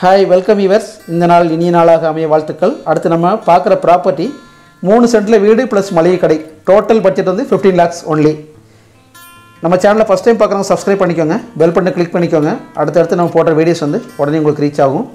hi welcome viewers இந்த நாள் இனிய நாளாக அமைய வாழ்த்துக்கள் அடுத்து நம்ம பார்க்குற ப்ராப்பர்ட்டி மூணு சென்ட்டில் வீடு ப்ளஸ் மளிகை கடை டோட்டல் பட்ஜெட் வந்து ஃபிஃப்டீன் லேக்ஸ் ஒன்லி நம்ம சேனலை ஃபஸ்ட் டைம் பார்க்குறவங்க சப்ஸ்கிரைப் பண்ணிக்கோங்க பெல் பட்டனை கிளிக் பண்ணிக்கோங்க அடுத்தடுத்து நம்ம போடுற வீடியோஸ் வந்து உடனே உங்களுக்கு ரீச் ஆகும்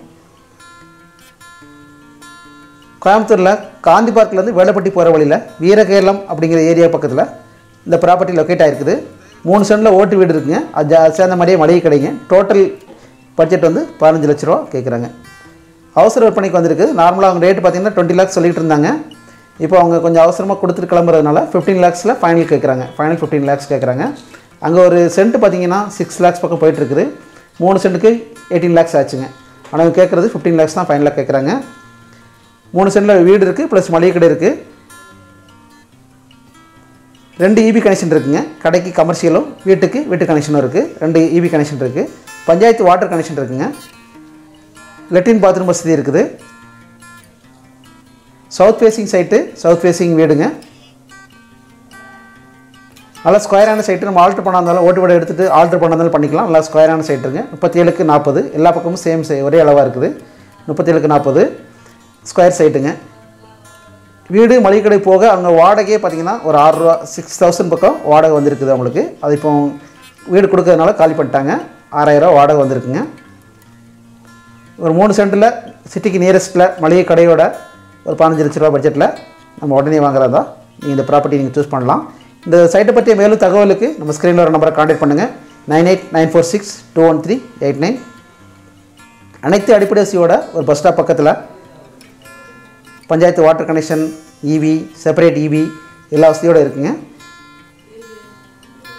கோயம்புத்தூரில் காந்தி பார்க்லேருந்து வேலைப்பட்டி போகிற வழியில் வீரகேரளம் அப்படிங்கிற ஏரியா பக்கத்தில் இந்த ப்ராப்பர்ட்டி லொக்கேட் ஆகிருக்குது மூணு சென்டில் ஓட்டு வீடு இருக்குங்க அது ஜா- சேர்ந்த மாதிரியே மளிகை கடைங்க டோட்டல் பட்ஜெட் வந்து பதினஞ்சு லட்ச ரூபா கேட்குறாங்க அவசர விற்பனைக்கு வந்திருக்கு நார்மலாக அவங்க ரேட் பார்த்தீங்கன்னா டுவெண்ட்டி லேக்ஸ் சொல்லிட்டு இருந்தாங்க இப்போ அவங்க கொஞ்சம் அவசரமாக கொடுத்துட்டு கிளம்புறதுனால ஃபிஃப்டீன் லேக்ஸில் ஃபைனல் கேட்குறாங்க ஃபைனல் ஃபிஃப்டீன் லேக்ஸ் கேட்குறாங்க அங்கே ஒரு சென்ட் பார்த்தீங்கன்னா சிக்ஸ் லேக்ஸ் பக்கம் போயிட்டுருக்குது மூணு சென்ட்டுக்கு எயிட்டீன் லேக்ஸ் ஆச்சுங்க ஆனால் இவங்க கேட்குறது ஃபிஃப்டீன் லேக்ஸ் தான் ஃபைனலாக கேட்குறாங்க மூணு சென்டில் வீடு இருக்குது ப்ளஸ் மளிகை கடை இருக்குது ரெண்டு இபி கனெக்ஷன் இருக்குங்க கடைக்கு கமர்ஷியலும் வீட்டுக்கு வீட்டு கனெக்ஷனும் இருக்குது ரெண்டு இபி கனெக்ஷன் இருக்குது பஞ்சாயத்து வாட்டர் கனெக்ஷன் இருக்குங்க லெட்டின் பாத்ரூம் வசதி இருக்குது south facing site south facing வீடுங்க நல்லா ஸ்கொயரான சைட்டு நம்ம ஆல்ட்ரு பண்ணாலும் ஓட்டு வீடு எடுத்துகிட்டு ஆல்ட்ரு பண்ணாலும் பண்ணிக்கலாம் நல்லா ஸ்கொயரான சைட்டுங்க முப்பத்தேழுக்கு நாற்பது எல்லா பக்கமும் சேம் சை ஒரே அளவாக இருக்குது முப்பத்தேழுக்கு நாற்பது ஸ்கொயர் சைட்டுங்க வீடு மளிகை கடை போக அவங்க வாடகையே பார்த்தீங்கன்னா ஒரு ஆறுரூவா சிக்ஸ் தௌசண்ட் பக்கம் வாடகை வந்திருக்குது அவங்களுக்கு அது இப்போ வீடு கொடுக்கறதுனால காலி பண்ணிட்டாங்க ஆறாயிரம் வாடகை வந்திருக்குங்க ஒரு மூணு சென்ட்டில் சிட்டிக்கு நியரஸ்ட்டில் மளிகை கடையோட ஒரு பதினஞ்சு லட்ச ரூபா பட்ஜெட்டில் நம்ம உடனே வாங்குறதா நீங்கள் இந்த ப்ராப்பர்ட்டி நீங்கள் சூஸ் பண்ணலாம் இந்த சைட்டை பற்றிய மேலும் தகவலுக்கு நம்ம ஸ்க்ரீனில் ஒரு நம்பரை காண்டாக்ட் பண்ணுங்கள் nine eight nine four six two one three eight nine அனைத்து அடிப்படை வசதியோட ஒரு பஸ் ஸ்டாப் பக்கத்தில் panchayat water connection EB separate EB எல்லா வசதியோடு இருக்குங்க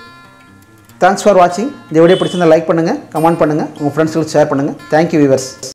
தேங்க்ஸ் ஃபார் வாட்சிங் இந்த வீடியோ பிடிச்சிருந்தா லைக் பண்ணுங்கள் கமெண்ட் பண்ணுங்கள் உங்கள் ஃப்ரெண்ட்ஸுக்கு ஷேர் பண்ணுங்கள் தேங்க்யூ வியூவர்ஸ்